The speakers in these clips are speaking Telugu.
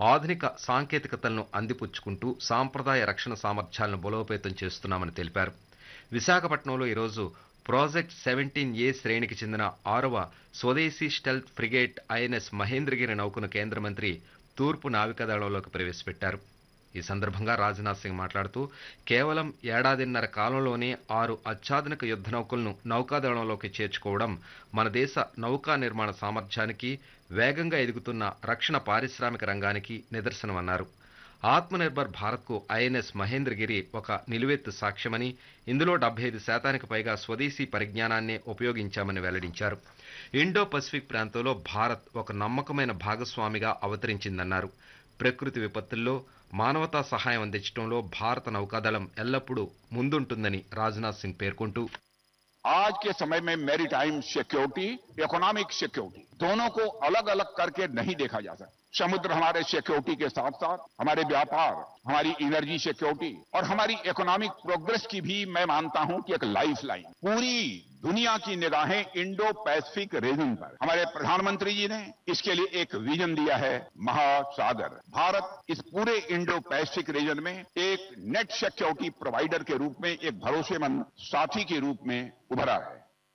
ఆధునిక సాంకేతికతలను అందిపుచ్చుకుంటూ సాంప్రదాయ రక్షణ సామర్థ్యాలను బలోపేతం చేస్తున్నామని తెలిపారు విశాఖపట్నంలో ఈరోజు ప్రాజెక్ట్ సెవెంటీన్ ఏ శ్రేణికి చెందిన ఆరవ స్వదేశీ స్టెల్త్ ఫ్రిగేట్ ఐఎన్ఎస్ మహేంద్రగిరి నౌకను కేంద్ర మంత్రి తూర్పు నావికాదళంలోకి ప్రవేశపెట్టారు ఈ సందర్భంగా రాజ్నాథ్ సింగ్ మాట్లాడుతూ కేవలం ఏడాదిన్నర కాలంలోనే ఆరు అత్యాధునిక యుద్ధ నౌకలను నౌకాదళంలోకి చేర్చుకోవడం మన దేశ నౌకా నిర్మాణ సామర్థ్యానికి వేగంగా ఎదుగుతున్న రక్షణ పారిశ్రామిక రంగానికి నిదర్శనమన్నారు ఆత్మనిర్భర్ భారత్కు ఐఎన్ఎస్ మహేంద్రగిరి ఒక నిలువెత్తు సాక్ష్యమని ఇందులో డెబ్బై ఐదు శాతానికి పైగా స్వదేశీ పరిజ్ఞానాన్నే ఉపయోగించామని వెల్లడించారు ఇండో పసిఫిక్ ప్రాంతంలో భారత్ ఒక నమ్మకమైన భాగస్వామిగా అవతరించిందన్నారు ప్రకృతి విపత్తుల్లో మానవతా సహాయం అందించడంలో భారత నౌకాదళం ఎల్లప్పుడూ ముందుంటుందని రాజ్నాథ్ సింగ్ పేర్కొంటూ आज के समय में मैरीटाइम सिक्योरिटी इकोनॉमिक सिक्योरिटी दोनों को अलग अलग करके नहीं देखा जा सकता समुद्र हमारे सिक्योरिटी के साथ साथ हमारे व्यापार हमारी एनर्जी सिक्योरिटी और हमारी इकोनॉमिक प्रोग्रेस की भी मैं मानता हूं कि एक लाइफ लाइन पूरी दुनिया की निगाहें इंडो पैसिफिक रीजन पर हमारे प्रधानमंत्री जी ने इसके लिए एक विजन दिया है महासागर भारत इस पूरे इंडो पैसिफिक रीजन में एक नेट सिक्योरिटी प्रोवाइडर के रूप में एक भरोसेमंद साथी के रूप में उभरा है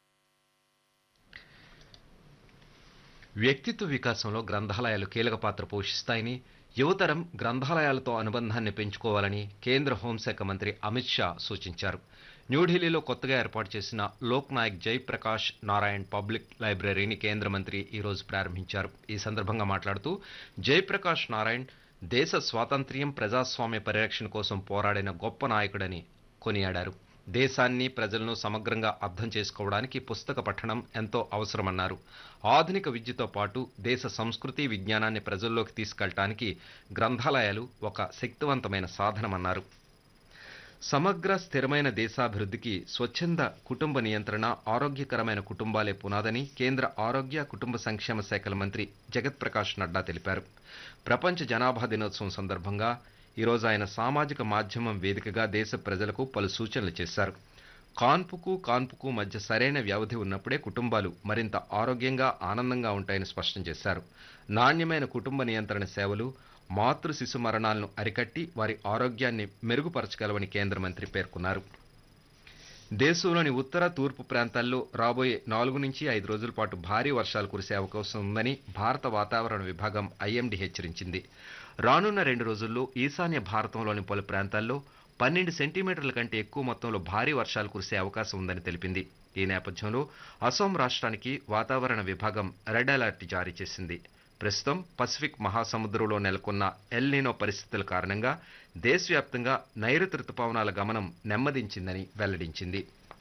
వ్యక్తిత్వ వికాసంలో గ్రంథాలయాలు కీలక పాత్ర పోషిస్తాయని యువతరం గ్రంథాలయాలతో అనుబంధాన్ని పెంచుకోవాలని కేంద్ర హోంశాఖ మంత్రి అమిత్ షా సూచించారు న్యూఢిల్లీలో కొత్తగా ఏర్పాటు చేసిన లోక్ నాయక్ జయప్రకాష్ నారాయణ్ పబ్లిక్ లైబ్రరీని కేంద్ర మంత్రి ఈరోజు ప్రారంభించారు ఈ సందర్భంగా మాట్లాడుతూ జయప్రకాష్ నారాయణ్ దేశ స్వాతంత్ర్యం ప్రజాస్వామ్య పరిరక్షణ కోసం పోరాడిన గొప్ప నాయకుడని కొనియాడారు దేశాన్ని ప్రజలను సమగ్రంగా అర్థం చేసుకోవడానికి పుస్తక పఠనం ఎంతో అవసరమన్నారు ఆధునిక విద్యతో పాటు దేశ సంస్కృతి విజ్ఞానాన్ని ప్రజల్లోకి తీసుకెళ్లటానికి గ్రంథాలయాలు ఒక శక్తివంతమైన సాధనమన్నారు సమగ్ర స్థిరమైన దేశాభివృద్ధికి స్వచ్ఛంద కుటుంబ నియంత్రణ ఆరోగ్యకరమైన కుటుంబాలే పునాదని కేంద్ర ఆరోగ్య కుటుంబ సంక్షేమ శాఖల మంత్రి జగత్ ప్రకాష్ నడ్డా తెలిపారు ప్రపంచ జనాభా దినోత్సవం సందర్భంగా ఈరోజు ఆయన సామాజిక మాధ్యమం వేదికగా దేశ ప్రజలకు పలు సూచనలు చేశారు కాన్పుకు కాన్పుకు మధ్య సరైన వ్యవధి ఉన్నప్పుడే కుటుంబాలు మరింత ఆరోగ్యంగా ఆనందంగా ఉంటాయని స్పష్టం చేశారు నాణ్యమైన కుటుంబ నియంత్రణ సేవలు మాతృ శిశు మరణాలను అరికట్టి వారి ఆరోగ్యాన్ని మెరుగుపరచగలవని కేంద్ర మంత్రి పేర్కొన్నారు దేశంలోని ఉత్తర తూర్పు ప్రాంతాల్లో రాబోయే నాలుగు నుంచి ఐదు రోజుల పాటు భారీ వర్షాలు కురిసే అవకాశం ఉందని భారత వాతావరణ విభాగం ఐఎండీ హెచ్చరించింది రానున్న రెండు రోజుల్లో ఈశాన్య భారతంలోని పలు ప్రాంతాల్లో పన్నెండు సెంటీమీటర్ల కంటే ఎక్కువ మొత్తంలో భారీ వర్షాలు కురిసే అవకాశం ఉందని తెలిపింది ఈ నేపథ్యంలో అసోం రాష్ట్రానికి వాతావరణ విభాగం రెడ్ అలర్ట్ జారీ చేసింది ప్రస్తుతం పసిఫిక్ మహాసముద్రంలో నెలకొన్న ఎల్నినో పరిస్థితుల కారణంగా దేశవ్యాప్తంగా నైరుతి రుతుపవనాల గమనం నెమ్మదించిందని వెల్లడించింది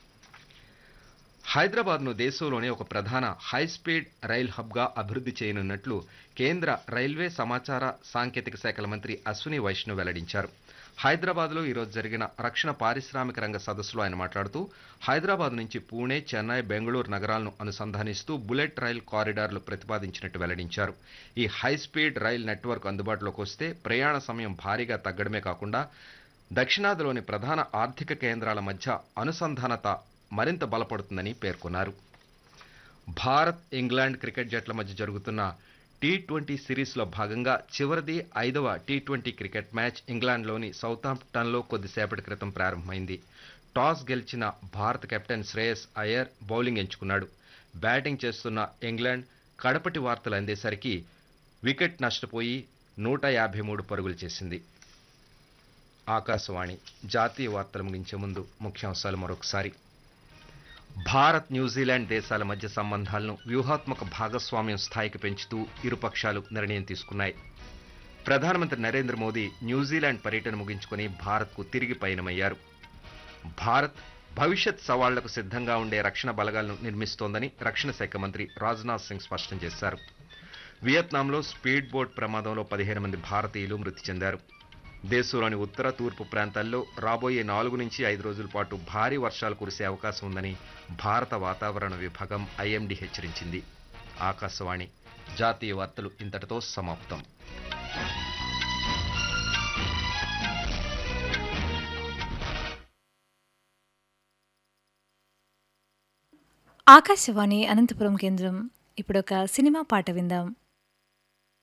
హైదరాబాద్ను దేశంలోనే ఒక ప్రధాన హైస్పీడ్ రైల్ హబ్గా అభివృద్ధి చేయనున్నట్లు కేంద్ర రైల్వే సమాచార సాంకేతిక శాఖల మంత్రి అశ్విని వైష్ణవ్ వెల్లడించారు హైదరాబాద్లో ఈరోజు జరిగిన రక్షణ పారిశ్రామిక రంగ సదస్సులో ఆయన మాట్లాడుతూ హైదరాబాద్ నుంచి పూణే చెన్నై బెంగళూరు నగరాలను అనుసంధానిస్తూ బుల్లెట్ రైల్ కారిడార్లు ప్రతిపాదించినట్టు వెల్లడించారు ఈ హైస్పీడ్ రైల్ నెట్వర్క్ అందుబాటులోకి వస్తే ప్రయాణ సమయం భారీగా తగ్గడమే కాకుండా దక్షిణాదిలోని ప్రధాన ఆర్థిక కేంద్రాల మధ్య అనుసంధానత మరింత బలపడుతుందని పేర్కొన్నారు భారత్ ఇంగ్లాండ్ క్రికెట్ జట్ల మధ్య జరుగుతున్న టీ ట్వంటీ సిరీస్లో భాగంగా చివరిది ఐదవ టీ ట్వంటీ క్రికెట్ మ్యాచ్ ఇంగ్లాండ్లోని సౌతాంప్టన్లో కొద్దిసేపటి క్రితం ప్రారంభమైంది టాస్ గెలిచిన భారత కెప్టెన్ శ్రేయస్ అయ్యర్ బౌలింగ్ ఎంచుకున్నాడు బ్యాటింగ్ చేస్తున్న ఇంగ్లాండ్ కడపటి వార్తలు అందేసరికి వికెట్ నష్టపోయి నూట యాభై మూడు పరుగులు చేసింది ఆకాశవాణి జాతీయ వార్తలు ముగించే ముందు ముఖ్యాంశాలు మరొకసారి భారత్ న్యూజిలాండ్ దేశాల మధ్య సంబంధాలను వ్యూహాత్మక భాగస్వామ్యం స్థాయికి పెంచుతూ ఇరుపక్షాలు నిర్ణయం తీసుకున్నాయి ప్రధానమంత్రి నరేంద్ర మోదీ న్యూజిలాండ్ పర్యటన ముగించుకొని భారత్కు తిరిగి పయనమయ్యారు భారత్ భవిష్యత్ సవాళ్లకు సిద్ధంగా ఉండే రక్షణ బలగాలను నిర్మిస్తోందని రక్షణ శాఖ మంత్రి రాజ్నాథ్ సింగ్ స్పష్టం చేశారు వియత్నాంలో స్పీడ్ బోట్ ప్రమాదంలో పదిహేను మంది భారతీయులు మృతి చెందారు దేశంలోని ఉత్తర తూర్పు ప్రాంతాల్లో రాబోయే నాలుగు నుంచి ఐదు రోజుల పాటు భారీ వర్షాలు కురిసే అవకాశం ఉందని భారత వాతావరణ విభాగం ఐఎండీ హెచ్చరించింది ఆకాశవాణి జాతీయ వార్తలు ఇంతటితో సమాప్తం ఆకాశవాణి అనంతపురం కేంద్రం ఇప్పుడు ఒక సినిమా పాట విందాం